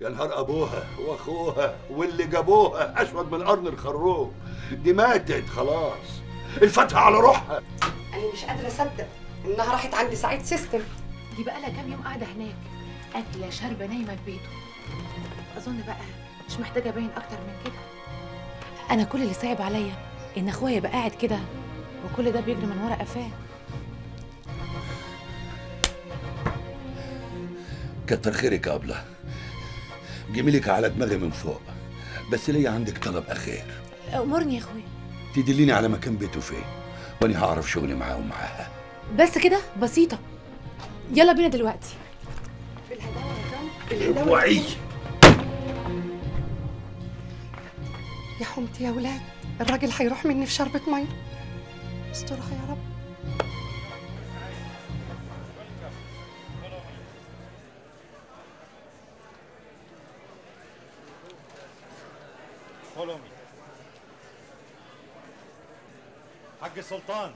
يا نهار ابوها واخوها واللي جابوها اسود من قرن الخروف دي ماتت خلاص الفتحة على روحها انا مش قادره اصدق انها راحت عند سعيد سيستم دي بقى لها كام يوم قاعده هناك اكله شاربه نايمه في بيته اظن بقى مش محتاجه ابين اكتر من كده انا كل اللي صعب عليا ان اخويا يبقى قاعد كده وكل ده بيجري من ورا قفاه كتر خيرك يا ابله جميلك على دماغي من فوق بس ليا عندك طلب اخير امرني يا اخويا تدليني على مكان بيته فين وانا هعرف شغلي معاه ومعاها بس كده بسيطه يلا بينا دلوقتي بالهداوه يا جون اوعي يا حمتي يا ولاد الراجل هيروح مني في شربة مية استرها يا رب Follow me. حق سلطان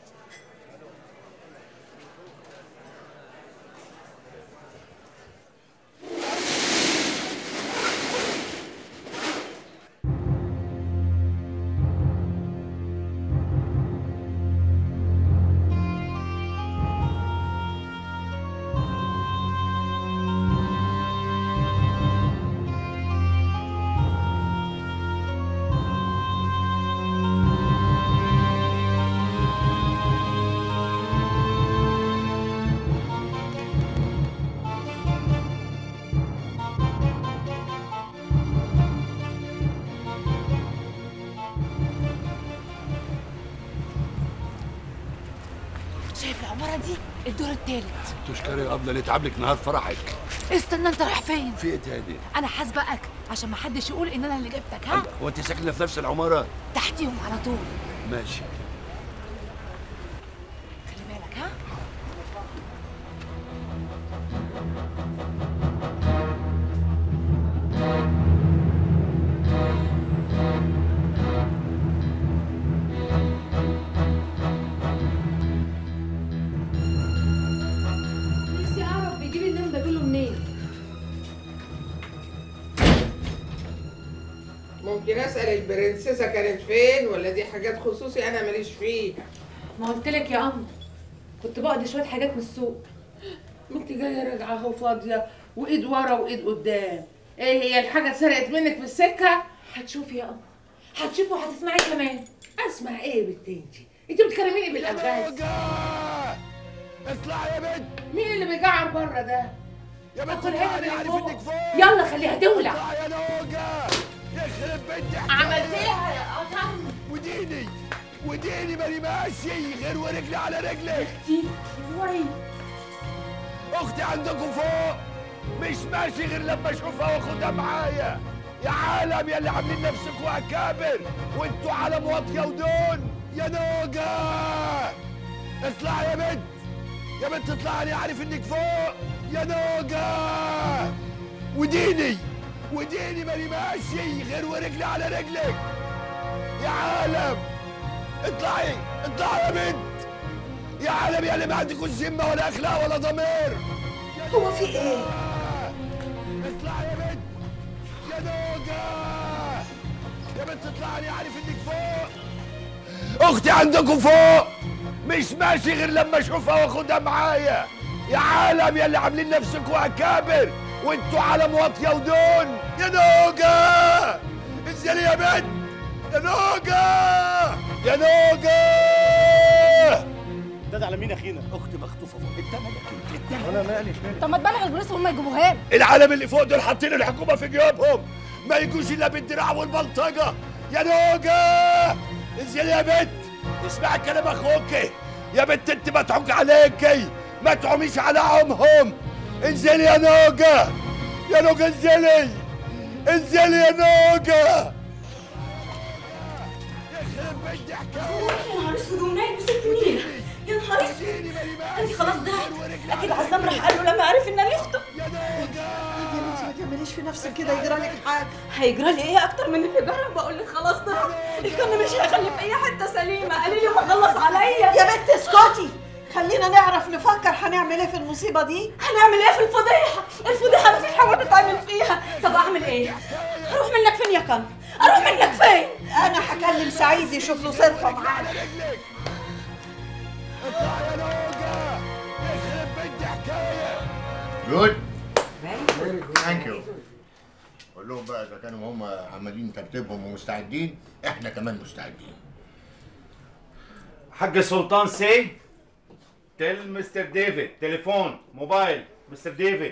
شايف العماره دي الدور التالت تشكري يا ابله نتعب لك نهار فرحك استنى انت رايح فين في ايه تاني انا حاسبقك عشان ما حدش يقول ان انا اللي جبتك ها هو انت ساكنه في نفس العماره تحتيهم على طول ماشي خلي بالك ها نفسي اعرف بيجيب النوم ده كله منين ممكن اسال البرنسيسه كانت فين ولا دي حاجات خصوصي انا ماليش فيها ما قلت لك يا قمر كنت بقضي شويه حاجات من السوق ما انت جايه راجعه اهو فاضيه وايد ورا وايد قدام ايه هي الحاجه اتسرقت منك في السكه هتشوفي يا قمر هتشوفي وهتسمعي كمان اسمع ايه يا بنت انت انت بتكلميني بالالغاز اطلعي يا بنت مين اللي بيجعر بره ده يا بنت ادخل هنا اطلعي، من عارف فوق انك فوق يلا خليها تولع اطلعي يا نوجه يخرب بنتي عملتيها يا قطم وديني وديني ماني ماشي غير ورجلي على رجلك دي وعي اختي عندكم فوق مش ماشي غير لما اشوفها واخدها معايا يا عالم يا اللي عاملين نفسكم اكابر وانتوا عالم واطيه ودون يا نوجه اطلعي يا بنت يا بنت اطلعي انا عارف انك فوق يا نوجه وديني وديني ماني ماشي غير ورجلي على رجلك يا عالم اطلعي اطلعي يا بنت يا عالم يا اللي ما عندكوش ذمه ولا اخلاق ولا ضمير هو في ايه اطلعي يا بنت يا نوجه يا بنت اطلعي انا عارف انك فوق اختي عندكم فوق مش ماشي غير لما اشوفها واخدها معايا يا عالم يا اللي عاملين نفسكم اكابر وانتوا عالم واطيه ودون يا نوجه انزلي يا بنت يا نوجه يا نوجه ده على مين اخينا اختي مخطوفه فوق انت مالك انت انت انا مالي فين طب ما تبلغ البوليس وهم يجيبوها لك العالم اللي فوق دول حاطين الحكومه في جيوبهم ما يجوش الا بالدراع والبلطجه يا نوجه انزلي يا بنت اسمعي كلام اخوك يا بنت انت متعوج عليكي ما تعوميش على عمهم انزلي يا نوجه يا نوجه انزلي انزلي يا نوجه يخرب بيت حكايه يا نهار اسود ومنين بستنيها يا نهار اسود انت خلاص ضعت اكيد عزام راح قال له لما عرف ان انا اخته يا نوجه يا بنتي ما تعمليش في نفسك كده يجرى لك حاجه هيجرى لي ايه اكتر من اللي جرى بقول لك خلاص ضعت الكن مش هيخلي في اي حته سليمه قال لي ما خلص عليا يا بنت اسكتي خلينا نعرف نفكر هنعمل ايه في المصيبه دي هنعمل ايه في الفضيحه الفضيحه مفيش حاجه تتعمل فيها طب اعمل ايه اروح منك فين يا كم اروح منك فين انا هكلم سعيد يشوف له صرفه معانا رجلك اطلع يا نوجة يخرب بنت حكاية جود ثانك يو قول لهم بقى اذا كانوا هم عمالين ترتيبهم ومستعدين احنا كمان مستعدين حق سلطان سي تل مستر ديفيد تليفون موبايل مستر ديفيد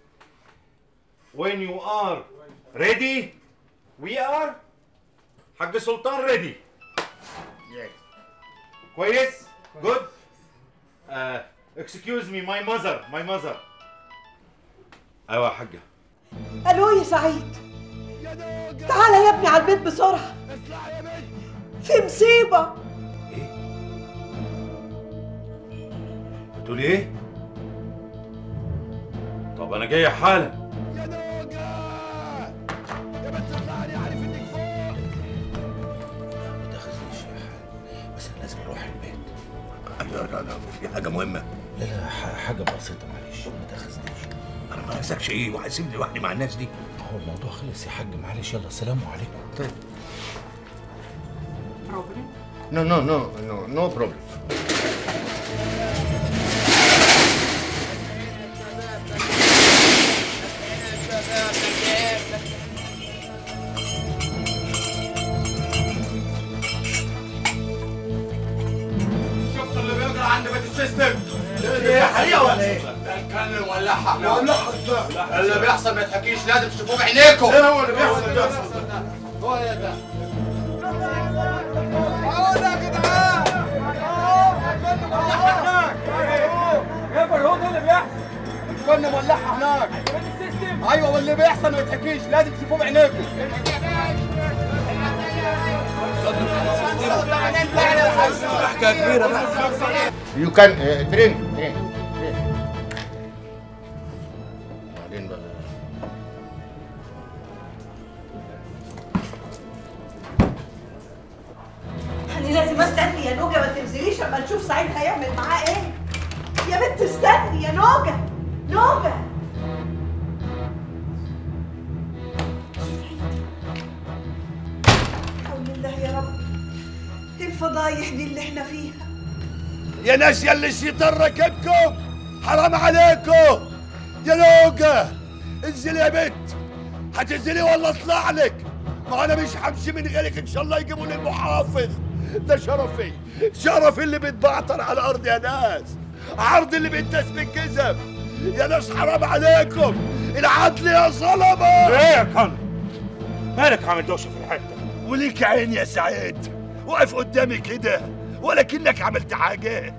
when you are ready we are حق سلطان ready Yes. كويس good uh, excuse me my mother my mother ايوه يا حاجه الو يا سعيد يا نوجة تعالى يا ابني على البيت بسرعه اطلع يا بنت في مصيبه بتقول ايه طب انا جاي حالا يا نوجة يا بنت اطلع انا عارف انك فوق ما تاخذنيش يا حاج بس انا لازم اروح البيت لا لا لا في حاجه مهمه لا لا ح- حاجة بسيطة معلش ما تاخذنيش انا ما عايزكش ايه وهسيبني لوحدي مع الناس دي هو الموضوع خلص يا حاج معلش يلا سلام عليكم طيب نو نو نو نو نو بروبلم شفت اللي بيجرى عند بيت السيستم ايه حقيقة ولا ايه؟ اتكلم ولعها ولعها اللي بيحصل ما يتحكيش لازم تشوفوه بعينيكم ايه هو اللي بيحصل ده؟ هو ايه ده؟ اقول يا جدعان يا فرهود اللي بيحصل كنا مولعها هناك ايوه واللي بيحصل ما يتحكيش لازم تشوفوه بعينيكم حكايه كبيره بقى يو كان ترين ترين بعدين بقى انا لازم استني يا نوجه ما تنزليش اما نشوف سعيد هيعمل معاه ايه يا بنت استني يا نوجه نوجه حول الله يا رب ايه الفضايح دي اللي احنا فيها يا ناس يا اللي الشيطان راكبكم حرام عليكم يا نوجة انزلي يا بنت هتنزلي ولا اطلع لك ما انا مش همشي من غيرك ان شاء الله يجيبوا لي المحافظ ده شرفي شرفي اللي بيتبعتر على الارض يا ناس عرض اللي بيتداس بالجزم يا ناس حرام عليكم العدل يا ظلمه ايه يا كان مالك عامل دوشه في الحته وليك عين يا سعيد واقف قدامي كده ولكنك عملت حاجه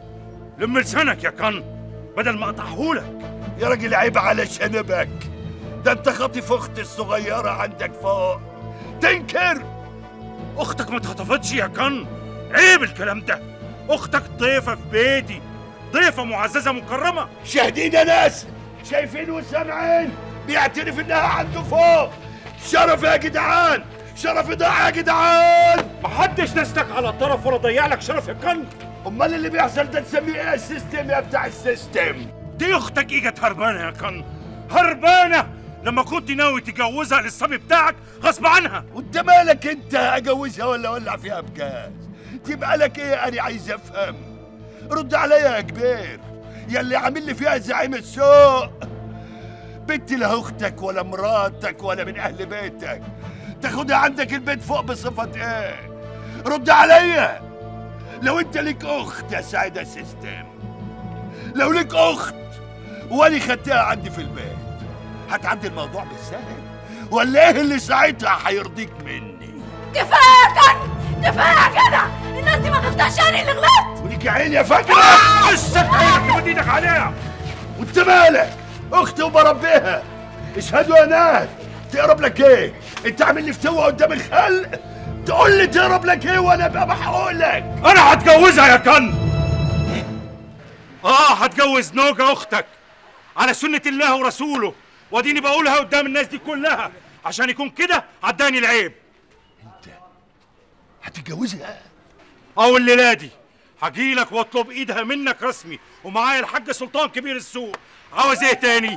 لم لسانك يا كان بدل ما اقطعهولك يا راجل عيب على شنبك ده انت خاطف اختي الصغيرة عندك فوق تنكر اختك ما اتخطفتش يا كان عيب الكلام ده اختك ضيفه في بيتي ضيفه معززه مكرمه شاهدين يا ناس شايفين وسامعين بيعترف انها عنده فوق شرف يا جدعان شرف ضاع يا جدعان محدش دستك على الطرف ولا ضيع لك شرف يا كان امال اللي بيحصل ده تسميه ايه السيستم يا بتاع السيستم دي اختك اجت هربانه يا كان هربانه لما كنت ناوي تجوزها للصبي بتاعك غصب عنها وانت مالك انت اجوزها ولا اولع فيها بجاز تبقى لك ايه انا عايز افهم رد عليا يا كبير يا اللي عامل لي فيها زعيم السوق بنتي لا اختك ولا مراتك ولا من اهل بيتك تاخدها عندك البيت فوق بصفة ايه رد عليا لو انت ليك اخت يا سعيدة سيستم لو ليك اخت واني خدتها عندي في البيت هتعدي الموضوع بالسهل ولا ايه اللي ساعتها هيرضيك مني كفايه يا كان كفايه كده الناس دي ما غلطاش انا اللي غلطت وليك عين يا فجرة قصك عينك تمد ايدك عليها وانت مالك اختي وبربيها اشهدوا يا ناس تقرب لك ايه انت عامل لي فتوة قدام الخلق تقول لي تقرب لك ايه وانا ابقى بحقول لك انا هتجوزها يا كن اه هتجوز نوجة اختك على سنة الله ورسوله واديني بقولها قدام الناس دي كلها عشان يكون كده عداني العيب هتتجوزها او الليلة دي هجيلك واطلب ايدها منك رسمي ومعايا الحاج سلطان كبير السوق عاوز ايه تاني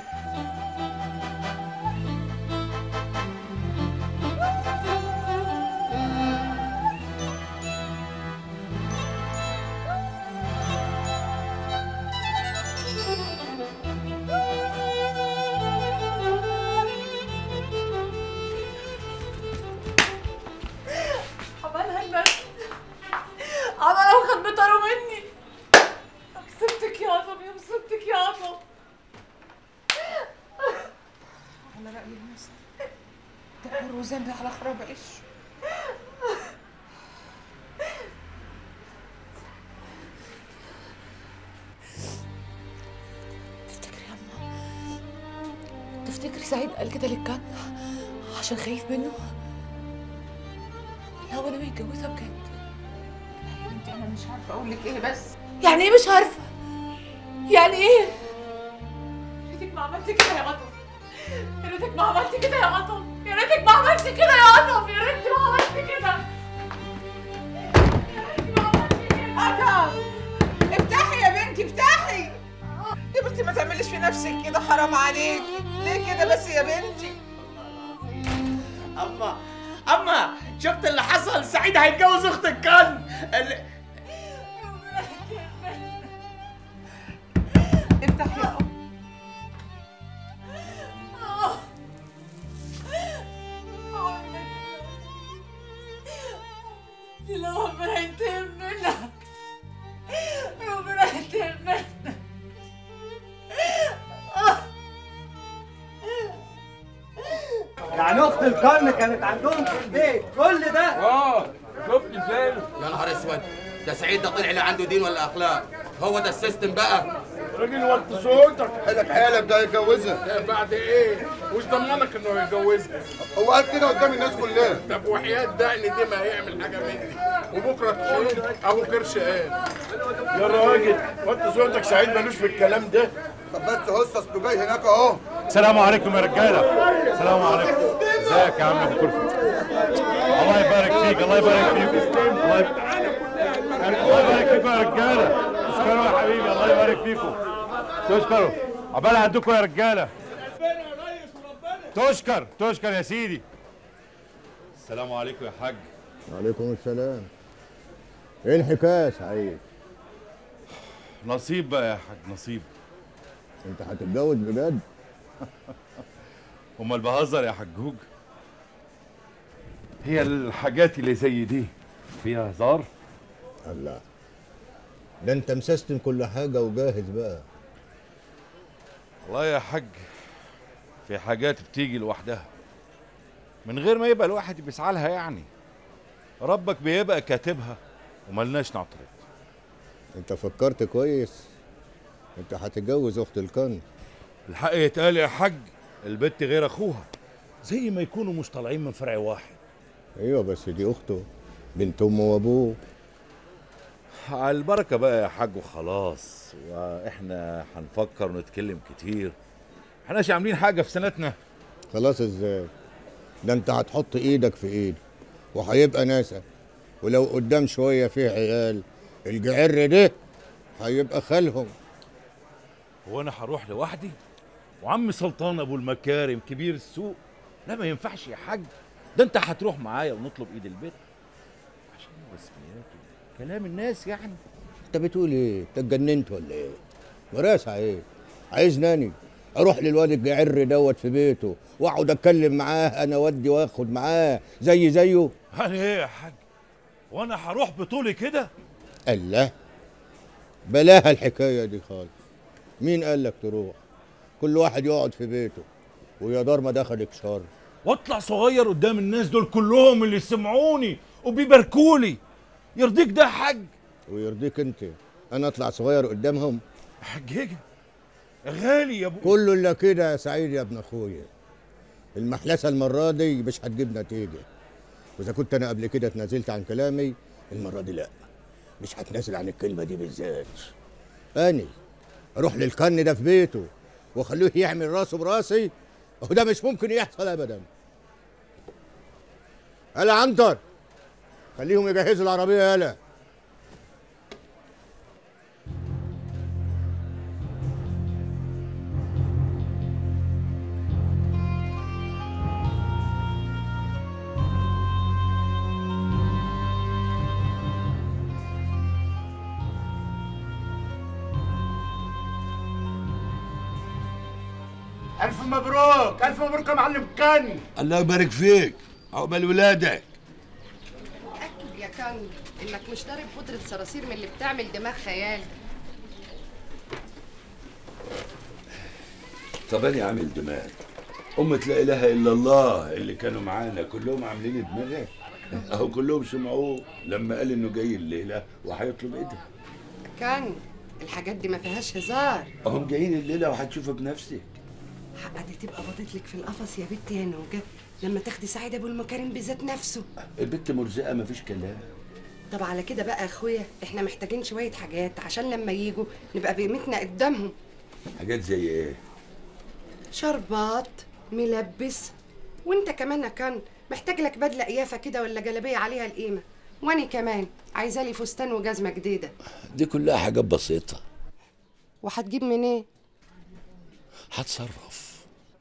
عملها الناس عملها وخد بطاره مني يا مصيبتك يا عظم يا مصيبتك يا عظم على رأي الناس دبر وذنبي على خراب عيش تفتكري يا أما تفتكري سعيد قال كده للكن عشان خايف منه لا ولا بيتجوزها بجد يا بنتي انا مش عارفه اقول لك ايه بس يعني ايه مش عارفه يعني ايه يا ريتك ما عملتي كده يا عطف يا ريتك ما عملتي كده يا عطف يا ريتك ما عملتي كده يا عطف يا ريتك ما عملتي كده عطف افتحي يا بنتي افتحي يا بنتي ما تعمليش في نفسك كده حرام عليك ليه كده بس يا بنتي اما اما شفت اللي حصل سعيد هيتجوز اخت الكن ال- افتحي يا أم. لو ربنا ينتقم منك ربنا ينتقم منك يعني اخت القرن كانت عندهم في البيت كل ده اه شفت ازاي يا نهار اسود ده سعيد ده طلع لا عنده دين ولا اخلاق هو ده السيستم بقى راجل وطي صوتك حيلك حيلك ده يتجوزها ده بعد ايه وش ضمنك انه يتجوزها هو قال كده قدام الناس كلها طب وحياة دقن دي ما هيعمل حاجه مني وبكره تشيل ابو قرش قال يا راجل وطي صوتك سعيد ملوش في الكلام ده طب بس هص اصله جاي هناك اهو السلام عليكم يا رجاله السلام عليكم ازيك يا عم ابو كرسي الله يبارك فيك الله يبارك فيك الله يبارك الله يبارك فيكم يا رجاله تشكروا يا حبيبي الله يبارك فيكم تشكروا عقبال عندكم يا رجاله تشكر تشكر يا سيدي السلام عليكم يا حاج وعليكم السلام ايه الحكايه يا سعيد نصيب بقى يا حاج نصيب انت هتتجوز بجد امال بهزر يا حجوج هي الحاجات اللي زي دي فيها هزار الله ده انت مسستم كل حاجه وجاهز بقى والله يا حاج في حاجات بتيجي لوحدها من غير ما يبقى الواحد بيسعى لها يعني ربك بيبقى كاتبها وملناش نعترض انت فكرت كويس انت هتتجوز اخت الكن الحق يتقال يا حاج البت غير اخوها زي ما يكونوا مش طالعين من فرع واحد ايوه بس دي اخته بنت امه وابوه على البركة بقى يا حاج وخلاص واحنا هنفكر ونتكلم كتير احناش عاملين حاجة في سنتنا خلاص ازاي ده انت هتحط ايدك في ايد وهيبقى ناسك ولو قدام شويه فيه عيال الجعر ده هيبقى خالهم هو انا هروح لوحدي وعم سلطان ابو المكارم كبير السوق لا ما ينفعش يا حاج ده انت هتروح معايا ونطلب ايد البيت عشان رسميات كلام الناس يعني انت بتقول ايه انت اتجننت ولا ايه وراسة ايه عايز ناني اروح للواد الجعر دوت في بيته واقعد اتكلم معاه انا ودي واخد معاه زي زيه يعني ايه يا حاج وانا هروح بطولي كده الله بلاها الحكايه دي خالص مين قال لك تروح كل واحد يقعد في بيته ويا دار ما دخلك شر واطلع صغير قدام الناس دول كلهم اللي سمعوني وبيباركولي يرضيك ده يا حاج ويرضيك انت انا اطلع صغير قدامهم حجيجة غالي يا ابو كله الا كده يا سعيد يا ابن اخويا المحلسه المره دي مش هتجيب نتيجه واذا كنت انا قبل كده اتنازلت عن كلامي المره دي لا مش هتنازل عن الكلمه دي بالذات اني اروح للكن ده في بيته واخليه يعمل راسه براسي وده مش ممكن يحصل ابدا هلا عنتر خليهم يجهزوا العربيه يالا الف مبروك الف مبروك يا معلم كان الله يبارك فيك عقبال ولادك أكد يا كان إنك مش ضارب بودرة صراصير من اللي بتعمل دماغ خيال طب انا عامل دماغ أمة لا إله إلا الله اللي كانوا معانا كلهم عاملين دماغك أهو كلهم سمعوه لما قال إنه جاي الليلة وهيطلب إيدها كان الحاجات دي ما فيهاش هزار أهم جايين الليلة وهتشوفها بنفسك حقها دي تبقى باضت لك في القفص يا بنت يا نوجة لما تاخدي سعيد ابو المكارم بذات نفسه البت مرزقة مفيش كلام طب على كده بقى يا اخويا احنا محتاجين شويه حاجات عشان لما يجوا نبقى بقيمتنا قدامهم حاجات زي إيه؟ شربات ملبس وانت كمان يا كان محتاج لك بدله قيافه كده ولا جلابيه عليها القيمه واني كمان عايزه لي فستان وجزمه جديده دي كلها حاجات بسيطة وهتجيب منين هتصرف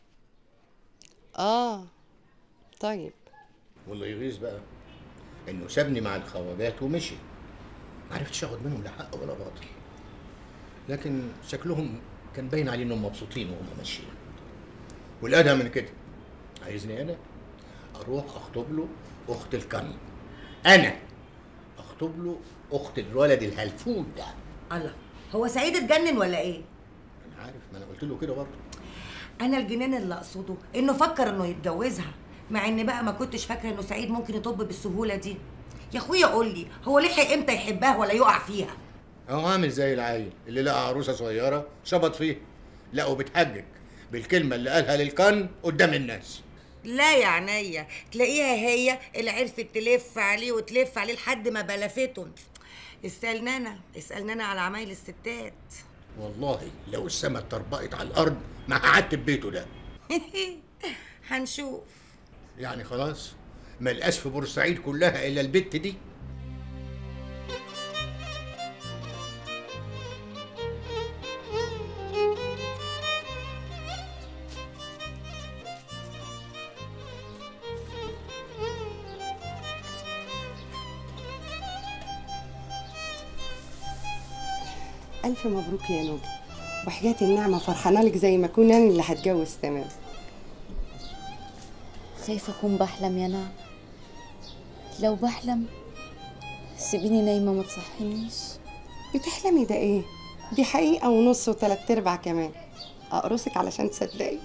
اه طيب واللي يغيظ بقى انه سابني مع الخواجات ومشي ما عرفتش اخد منهم لا حق ولا باطل لكن شكلهم كان باين عليه انهم مبسوطين وهم ماشيين والادهى من كده عايزني انا اروح اخطب له اخت الكن انا اخطب له اخت الولد الهلفود ده الله هو سعيد اتجنن ولا ايه انا عارف ما انا قلت له كده برضه انا الجنان اللي اقصده انه فكر انه يتجوزها مع ان بقى ما كنتش فاكره انه سعيد ممكن يطب بالسهوله دي يا اخويا قول لي هو لحق امتى يحبها ولا يقع فيها هو عامل زي العيل اللي لقى عروسه صغيره شبط فيها لا وبتحجج بالكلمه اللي قالها للكن قدام الناس لا يا عينيا تلاقيها هي اللي عرفت تلف عليه وتلف عليه لحد ما بلفته اسالنا انا اسالنا انا على عمايل الستات والله لو السما اتطربقت على الارض ما قعدت في بيته ده هنشوف يعني خلاص ما لقاش في بورسعيد كلها الا البت دي الف مبروك يا نوجة وحياة النعمة فرحانة لك زي ما كون انا اللي هتجوز تمام خايفة أكون بحلم يا نعم لو بحلم سيبيني نايمة ما تصحينيش بتحلمي ده ايه دي حقيقة ونص وتلات ارباع كمان اقرصك علشان تصدقي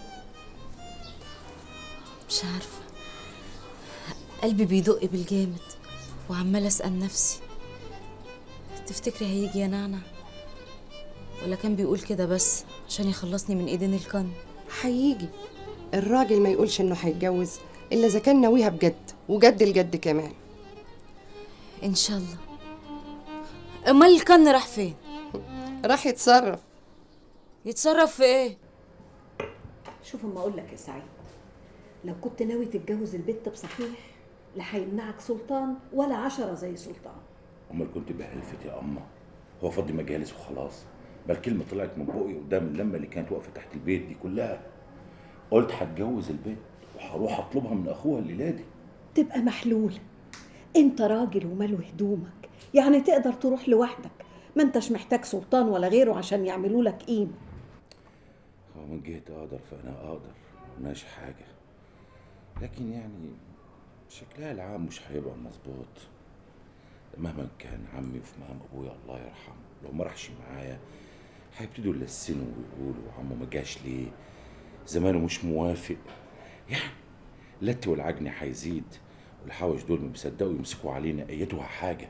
مش عارفة قلبي بيدق بالجامد وعمالة أسأل نفسي تفتكري هيجي يا نعنع ولا كان بيقول كده بس عشان يخلصني من ايدين الكن هيجي الراجل ما يقولش انه هيتجوز الا اذا كان ناويها بجد وجد الجد كمان ان شاء الله امال الكن راح فين راح يتصرف يتصرف في ايه شوف اما اقول لك يا سعيد لو كنت ناوي تتجوز البت بصحيح لا هيمنعك سلطان ولا عشرة زي سلطان امال كنت بهلفت يا اما هو فضي مجالس وخلاص بل كلمه طلعت من بقي قدام اللمه اللي كانت واقفه تحت البيت دي كلها قلت هتجوز البيت وهروح اطلبها من اخوها الليله دي تبقى محلول انت راجل وماله هدومك يعني تقدر تروح لوحدك ما انتش محتاج سلطان ولا غيره عشان يعملوا لك قيمه هو من جهة اقدر فانا اقدر ماشي حاجه لكن يعني شكلها العام مش هيبقى مظبوط مهما كان عمي وفي مقام ابويا الله يرحمه لو ما راحش معايا هيبتدوا يلسنوا ويقولوا عمو ما جاش ليه زمانه مش موافق يعني لت والعجن هيزيد والحوش دول ما بيصدقوا يمسكوا علينا ايتها حاجه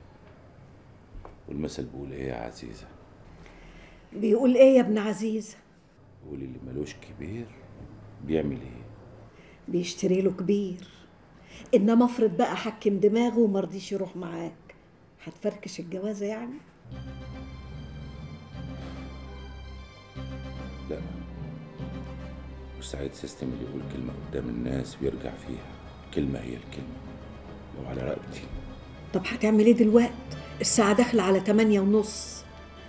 والمثل بيقول ايه يا عزيزه بيقول ايه يا ابن عزيز بيقول اللي ملوش كبير بيعمل ايه بيشتري له كبير انما افرض بقى حكم دماغه ومرضيش يروح معاك هتفركش الجوازه يعني لا والسعيد سيستم اللي يقول كلمة قدام الناس ويرجع فيها كلمة هي الكلمة لو على رقبتي طب هتعمل ايه دلوقت الساعه داخله على تمانية ونص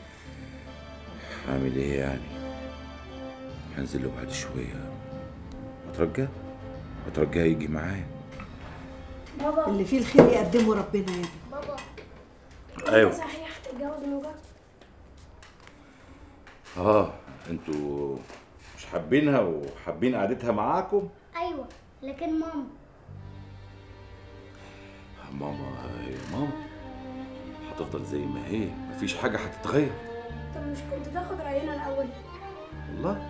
هعمل ايه يعني هنزل له بعد شوية اترجاه اترجاه يجي معايا اللي فيه الخير يقدمه ربنا يا ابني بابا ايوه صحيح تتجوز نوجة اه انتوا مش حابينها وحابين قعدتها معاكم ايوه لكن ماما ماما يا ماما هتفضل زي ما هي مفيش حاجة هتتغير طب مش كنت تاخد راينا الاول والله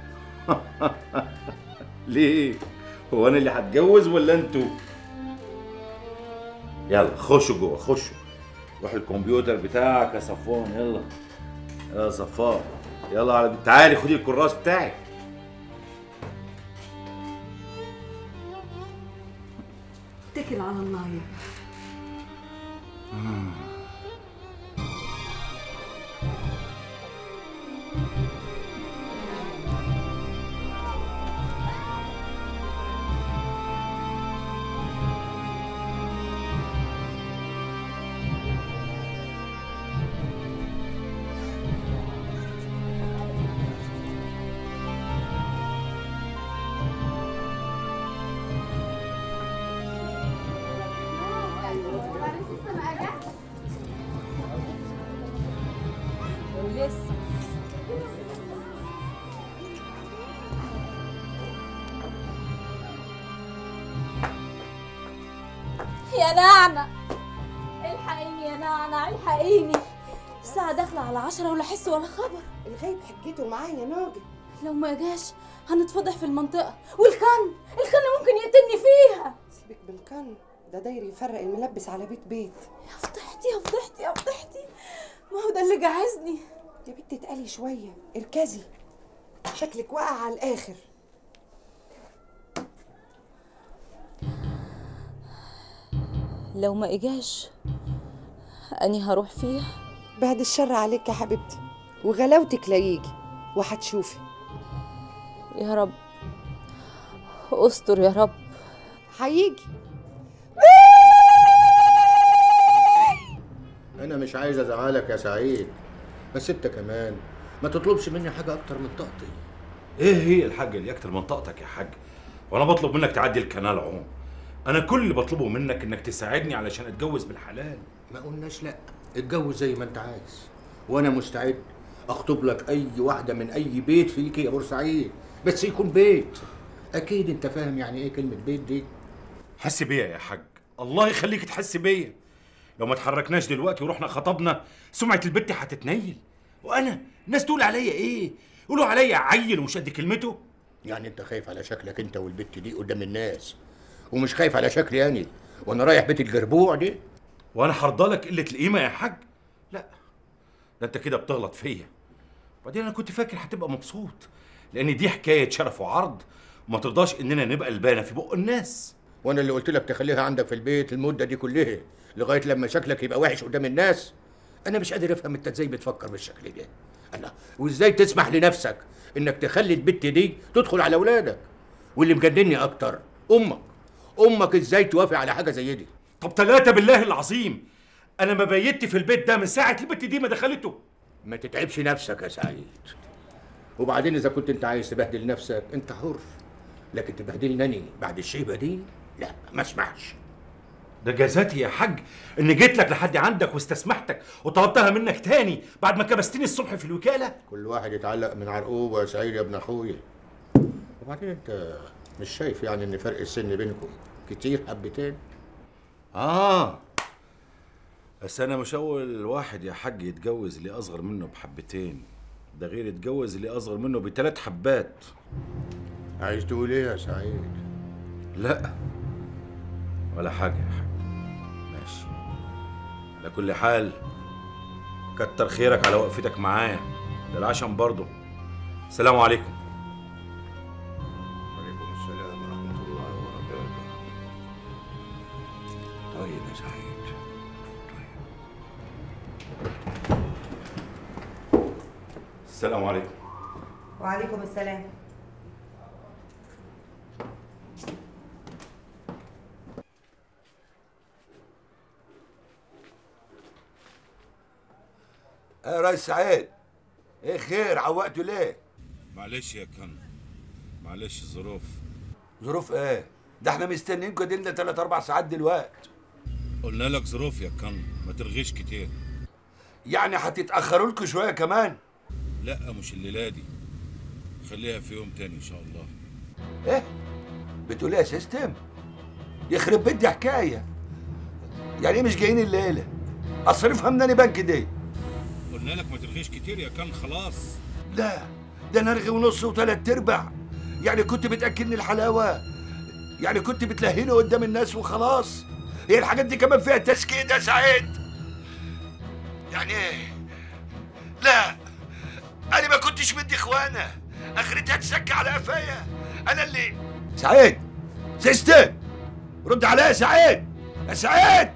ليه هو انا اللي هتجوز ولا انتوا يلا خشوا جوه خشوا روح الكمبيوتر بتاعك يا صفوان يلا يلا يا صفوان يلا على تعالي خدي الكراس بتاعك اتكل على الله يا لسه يا نعنع الحقيني يا نعنع الحقيني الساعة داخلة على عشرة ولا حس ولا خبر الغايب حجته معايا يا ناجي لو ما جاش هنتفضح في المنطقة والكن الكن ممكن يقتلني فيها سيبك بالكن ده داير يفرق الملبس على بيت بيت يا فضحتي يا فضحتي يا فضحتي ما هو ده اللي جهزني يا بنت اتقلي شوية اركزي شكلك واقع على الآخر لو ما اجاش اني هروح فيها بعد الشر عليك يا حبيبتي وغلاوتك لا يجي وهتشوفي يا رب استر يا رب هيجي انا مش عايز ازعلك يا سعيد بس انت كمان ما تطلبش مني حاجه اكتر من طاقتي ايه هي الحاجة اللي اكتر من طاقتك يا حاج وانا بطلب منك تعدي الكنال عموم انا كل اللي بطلبه منك انك تساعدني علشان اتجوز بالحلال ما قلناش لا اتجوز زي ما انت عايز وانا مستعد اخطب لك اي واحده من اي بيت فيك يا بورسعيد بس يكون بيت اكيد انت فاهم يعني ايه كلمه بيت دي حس بيا يا حاج الله يخليك تحس بيا لو ما اتحركناش دلوقتي ورحنا خطبنا سمعة البت هتتنيل وانا الناس تقول عليا ايه يقولوا عليا عيل ومش قد كلمته يعني انت خايف على شكلك انت والبت دي قدام الناس ومش خايف على شكلي اني وانا رايح بيت الجربوع دي وانا هرضالك قله القيمه يا حاج لا ده انت كده بتغلط فيا وبعدين انا كنت فاكر هتبقى مبسوط لان دي حكايه شرف وعرض وما ترضاش اننا نبقى البانه في بق الناس وانا اللي قلت لك تخليها عندك في البيت المده دي كلها لغايه لما شكلك يبقى وحش قدام الناس انا مش قادر افهم انت ازاي بتفكر بالشكل ده انا وازاي تسمح لنفسك انك تخلي البت دي تدخل على اولادك واللي مجنني اكتر امك امك ازاي توافق على حاجه زي دي طب ثلاثة بالله العظيم انا ما بيتي في البيت ده من ساعه البت دي ما دخلته ما تتعبش نفسك يا سعيد وبعدين اذا كنت انت عايز تبهدل نفسك انت حر لكن تبهدلني بعد الشيبه دي لا ما اسمحش ده جزاتي يا حاج اني جيت لك لحد عندك واستسمحتك وطلبتها منك تاني بعد ما كبستني الصبح في الوكاله كل واحد يتعلق من عرقوبه يا سعيد يا ابن اخويا وبعدين انت مش شايف يعني ان فرق السن بينكم كتير حبتين اه بس انا مش اول واحد يا حاج يتجوز اللي اصغر منه بحبتين ده غير يتجوز اللي اصغر منه بثلاث حبات عايز تقول ايه يا سعيد لا ولا حاجه يا حاج ماشي على كل حال كتر خيرك على وقفتك معايا ده العشم برضه السلام عليكم وعليكم السلام ورحمه الله وبركاته طيب يا سعيد السلام عليكم وعليكم السلام يا ريس سعيد ايه خير عوقته ليه؟ معلش يا كن معلش ظروف ظروف ايه؟ ده احنا مستنيينكم دي لنا ثلاث اربع ساعات دلوقتي قلنا لك ظروف يا كن ما ترغيش كتير يعني هتتاخروا لكم شويه كمان لا مش الليله دي خليها في يوم تاني ان شاء الله ايه بتقول ايه يا سيستم يخرب بيت دي حكايه يعني ايه مش جايين الليله اصرفها من أنا بنك دي قلنا لك ما ترغيش كتير يا كان خلاص لا ده انا ارغي ونص وثلاث ارباع يعني كنت بتاكلني الحلاوه يعني كنت بتلهيني قدام الناس وخلاص هي الحاجات دي كمان فيها تسكيت يا سعيد يعني ايه لا انا ما كنتش مدي اخوانا اخرتها تسك على قفايا انا اللي سعيد سيستم رد عليا يا سعيد يا سعيد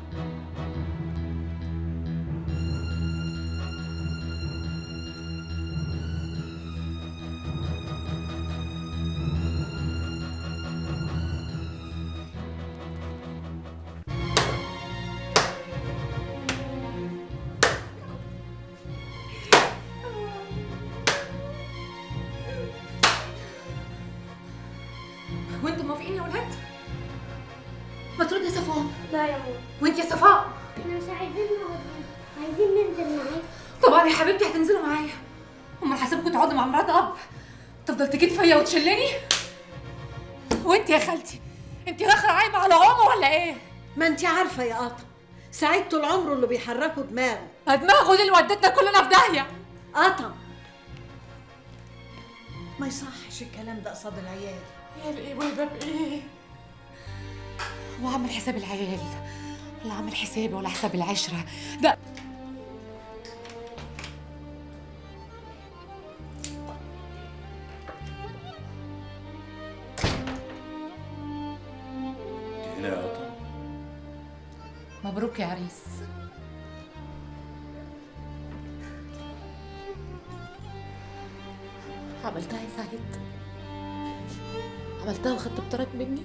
وانتوا موافقين يا ولاد؟ ما ترد يا صفاء لا يا ماما وانت يا صفاء احنا مش عايزين نقعد هنا. عايزين ننزل معاك طبعا يا حبيبتي هتنزلوا معايا امال حاسبكم تقعدوا مع مرات اب تفضل تجيب فيا وتشلني وانت يا خالتي انت داخله عايمه على عمر ولا ايه ما انت عارفه يا قطم سعيد طول عمره اللي بيحركه دماغه دماغه دي اللي ودتنا كلنا في داهيه قطم ما يصحش الكلام ده قصاد العيال يا الايه والباب ايه وعامل حساب العيال ولا عامل حسابي ولا حساب العشره ده هنا يا قطر مبروك يا عريس عملتها يا سعيد عملتها وخدت بطرك مني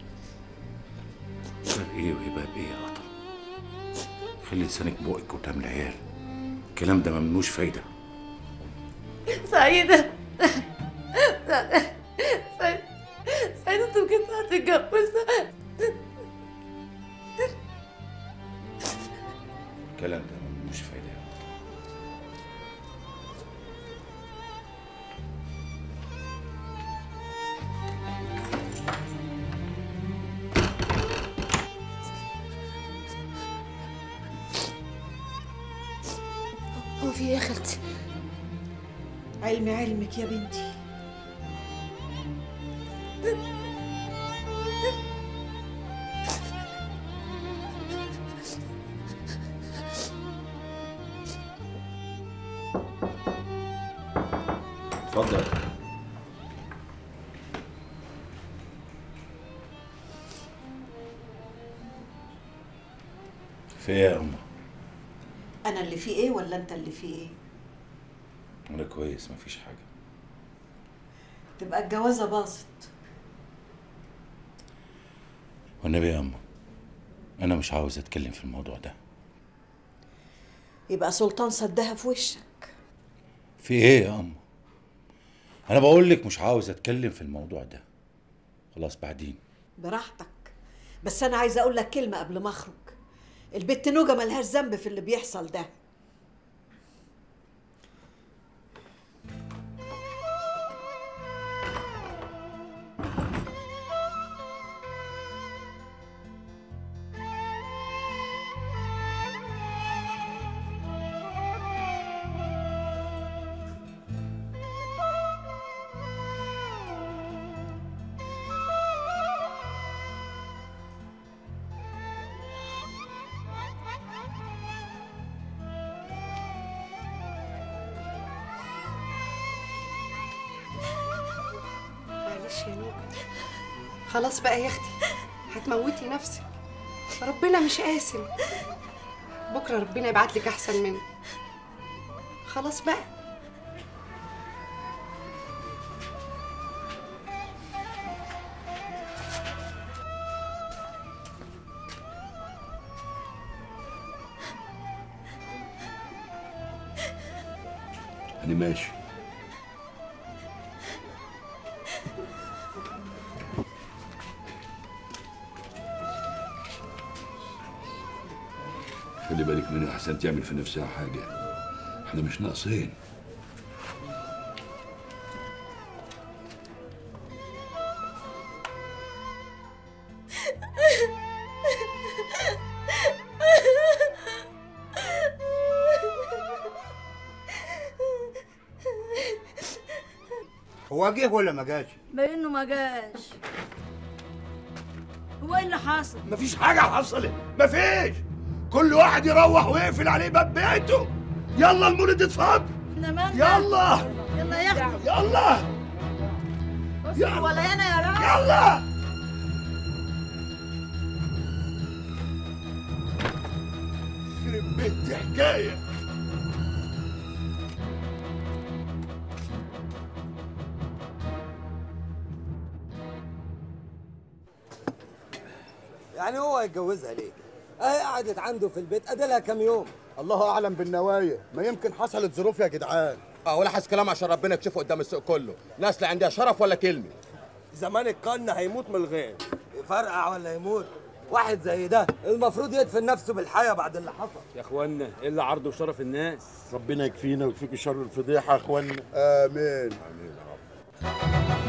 باب ايه وهباب ايه يا قطر خلي لسانك بقك قدام العيال الكلام ده ممنوش فايده سعيدة سعيد سعيد انت بجد هتتجوز الكلام ده ممنوش فايده يا قطر هو في ايه يا خالتي علمي علمك يا بنتي اتفضل في ايه يا أمه؟ انا اللي فيه ايه ولا انت اللي فيه ايه أنا كويس مفيش حاجة تبقى الجوازه باظت والنبي يا أمه أنا مش عاوز أتكلم في الموضوع ده يبقى سلطان صدها في وشك في إيه يا أمه؟ أنا بقول لك مش عاوز أتكلم في الموضوع ده خلاص بعدين براحتك بس انا عايزه اقول لك كلمه قبل ما اخرج البت نوجه ملهاش ذنب في اللي بيحصل ده معلش يا نوبة خلاص بقى يا اختي هتموتي نفسك ربنا مش قاسم بكره ربنا يبعت لك احسن منه خلاص بقى انا ماشي خلي بالك منها احسن تعمل في نفسها حاجه احنا مش ناقصين هو جه ولا ما جاش بانه ما جاش هو ايه اللي حصل مفيش حاجة حصلت مفيش كل واحد يروح ويقفل عليه باب بيته يلا المولد اتفضل احنا مالنا يلا يلا يا اختي يلا يلا ولا انا يا راجل يلا يخرب بيت حكاية يعني هو هيتجوزها ليه؟ اهي قعدت عنده في البيت ادالها كام يوم الله اعلم بالنوايا ما يمكن حصلت ظروف يا جدعان اه ولا حس كلام عشان ربنا يكشفه قدام السوق كله ناس لا عندها شرف ولا كلمه زمان القن هيموت من الغير يفرقع ولا يموت واحد زي ده المفروض يدفن نفسه بالحياه بعد اللي حصل يا اخوانا ايه اللي عرضه وشرف الناس ربنا يكفينا ويكفيكوا شر الفضيحه يا اخوانا امين امين يا رب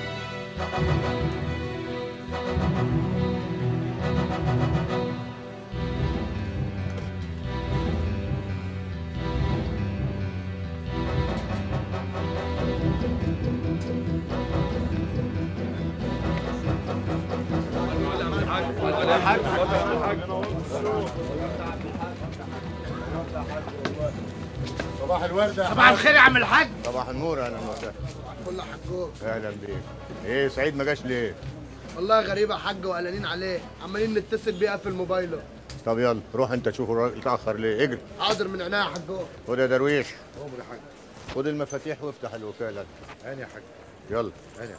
صباح الورده صباح الخير يا عم الحاج صباح النور اهلا وسهلا كل حجوك اهلا بيك ايه سعيد ما جاش ليه والله غريبة يا حاج وقلقانين عليه عمالين نتصل بيه في الموبايله طب يلا روح انت شوف الراجل اتاخر ليه اجري حاضر من عينيا يا حجوك خد يا درويش عمر يا حاج خد المفاتيح وافتح الوكاله هاني يا حاج يلا هاني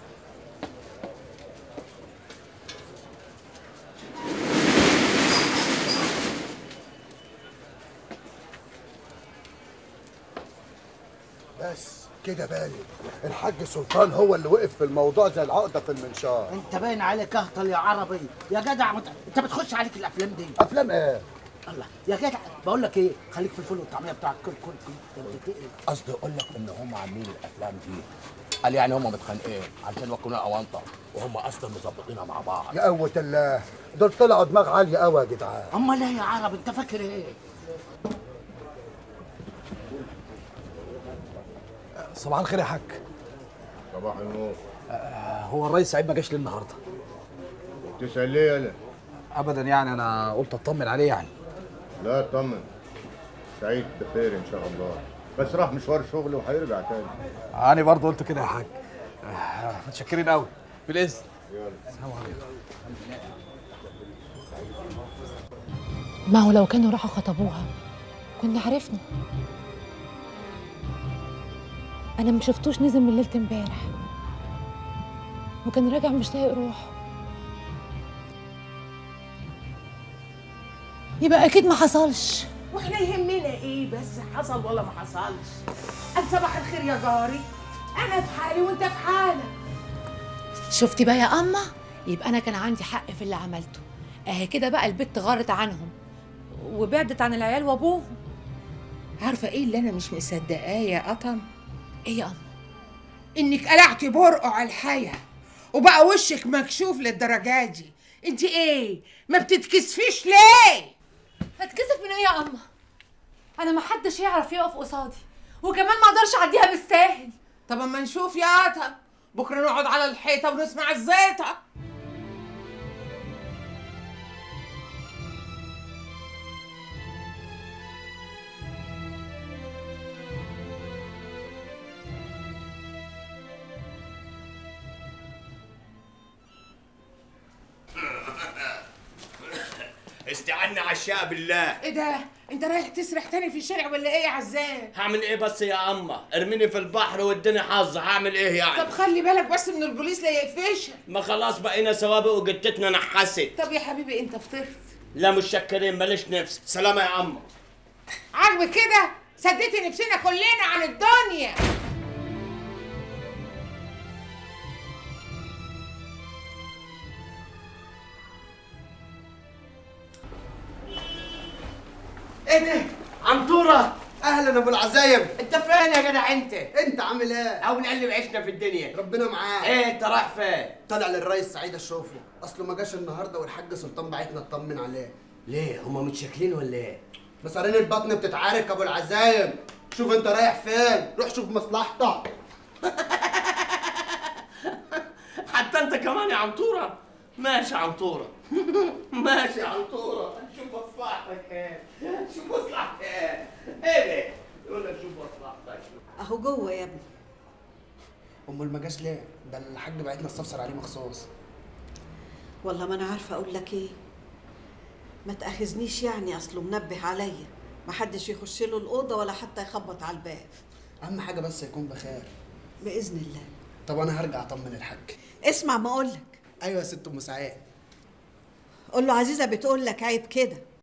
بس كده بالي الحاج سلطان هو اللي وقف في الموضوع زي العقده في المنشار انت باين عليك اهطل يا عربي يا جدع مت... انت بتخش عليك الافلام دي افلام ايه الله يا جدع بقول لك ايه خليك في الفول والطعميه بتاعك كل كل كل انت بتقرف قصدي اقول لك ان هم عاملين الافلام دي قال يعني هم متخانقين عشان يوكلونا اونطه وهم اصلا مظبطينها مع بعض يا قوة الله دول طلعوا دماغ عالية قوي يا جدعان امال ايه يا عربي انت فاكر ايه صباح الخير يا حاج صباح النور هو الرئيس سعيد ما جاش ليه النهارده تسال ليه يالا ابدا يعني انا قلت اطمن عليه يعني لا اطمن سعيد بخير ان شاء الله بس راح مشوار شغل وهيرجع تاني انا برضه قلت كده يا حاج آه، متشكرين قوي بالاذن يلا السلام عليكم ما هو لو كانوا راحوا خطبوها كنا عرفنا انا ما شفتوش نزل من ليله امبارح وكان راجع مش طايق روحه يبقى اكيد ما حصلش واحنا يهمنا ايه بس حصل ولا ما حصلش قال صباح الخير يا جاري انا في حالي وانت في حالك شفتي بقى يا اما يبقى انا كان عندي حق في اللي عملته اهي كده بقى البت غارت عنهم وبعدت عن العيال وابوهم عارفه ايه اللي انا مش مصدقاه يا قطم ايه يا اما انك قلعتي برقع الحياه وبقى وشك مكشوف للدرجه دي انت ايه ما بتتكسفيش ليه هتكسف من ايه يا اما انا ما حدش يعرف يقف قصادي وكمان ما اقدرش اعديها بالساهل طب اما نشوف يا قطم بكره نقعد على الحيطه ونسمع الزيطه استعنا عشاء بالله ايه ده انت رايح تسرح تاني في الشارع ولا ايه يا عزام هعمل ايه بس يا اما ارميني في البحر واديني حظ هعمل ايه يعني طب خلي بالك بس من البوليس لا يقفشك ما خلاص بقينا سوابق وجتتنا نحست طب يا حبيبي انت فطرت لا مش شكرين ماليش نفس سلامة يا عم عاجبك كده سديتي نفسنا كلنا عن الدنيا ايه ده؟ عنتورة اهلا ابو العزايم انت فين يا جدع انت؟ انت عامل ايه؟ او نقلب عيشنا في الدنيا ربنا معاك ايه انت رايح فين؟ طلع للريس سعيد اشوفه اصله ما جاش النهارده والحاج سلطان بعتنا اطمن عليه ليه هما متشكلين ولا ايه؟ مصارين البطن بتتعارك ابو العزايم شوف انت رايح فين روح شوف مصلحتك كمان يا عنطوره ماشي يا عنطوره ماشي يا عنطوره شوف مصلحتك ايه شوف مصلحتك ايه ايه ده يقول لك شوف مصلحتك اهو جوه يا ابني امال ما جاش ليه ده الحاج بعتنا استفسر عليه مخصوص والله ما انا عارفه اقول لك ايه ما تاخذنيش يعني اصله منبه عليا ما حدش يخش له الاوضه ولا حتى يخبط على الباب اهم حاجه بس يكون بخير باذن الله طب انا هرجع اطمن الحاج اسمع ما اقول لك ايوه يا ست ام سعاد قول له عزيزه بتقول لك عيب كده